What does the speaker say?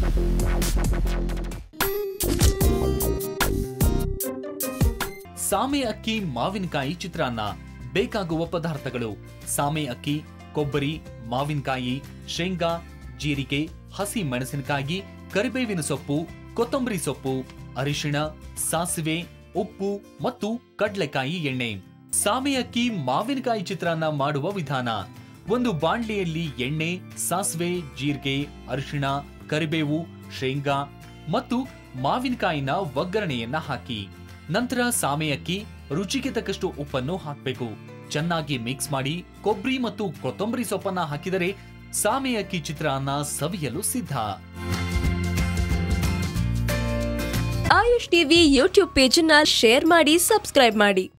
ಸಾಮೆ ಅಕ್ಕಿ ಮಾವಿನಕಾಯಿ ಚಿತ್ರಾನ್ನ ಬೇಕಾಗುವ ಪದಾರ್ಥಗಳು ಸಾಮೆ ಅಕ್ಕಿ ಕೊಬ್ಬರಿ ಮಾವಿನಕಾಯಿ ಶೇಂಗಾ ಜೀರಿಗೆ ಹಸಿ ಮೆಣಸಿನಕಾಯಿ ಕರಿಬೇವಿನ ಸೊಪ್ಪು ಕೊತ್ತಂಬರಿ ಸೊಪ್ಪು ಅರಿಶಿಣ ಸಾಸಿವೆ ಉಪ್ಪು ಮತ್ತು ಕಡ್ಲೆಕಾಯಿ ಎಣ್ಣೆ ಸಾಮೆ ಅಕ್ಕಿ ಮಾವಿನಕಾಯಿ ಚಿತ್ರಾನ್ನ ಮಾಡುವ ವಿಧಾನ ಒಂದು ಬಾಣ್ಲಿಯಲ್ಲಿ ಎಣ್ಣೆ ಸಾಸಿವೆ ಜೀರಿಗೆ ಅರಿಶಿಣ ಕರಿಬೇವು ಶೇಂಗಾ ಮತ್ತು ಮಾವಿನಕಾಯಿನ ಒಗ್ಗರಣೆಯನ್ನ ಹಾಕಿ ನಂತರ ಸಾಮೆ ಅಕ್ಕಿ ರುಚಿಗೆ ತಕ್ಕಷ್ಟು ಉಪ್ಪನ್ನು ಹಾಕಬೇಕು ಚೆನ್ನಾಗಿ ಮಿಕ್ಸ್ ಮಾಡಿ ಕೊಬ್ಬರಿ ಮತ್ತು ಕೊತ್ತಂಬರಿ ಸೊಪ್ಪನ್ನ ಹಾಕಿದರೆ ಸಾಮೆ ಅಕ್ಕಿ ಚಿತ್ರಾನ್ನ ಸವಿಯಲು ಸಿದ್ಧ ಆಯುಷ್ ಟಿವಿ ಯೂಟ್ಯೂಬ್ ಪೇಜನ್ನ ಶೇರ್ ಮಾಡಿ ಸಬ್ಸ್ಕ್ರೈಬ್ ಮಾಡಿ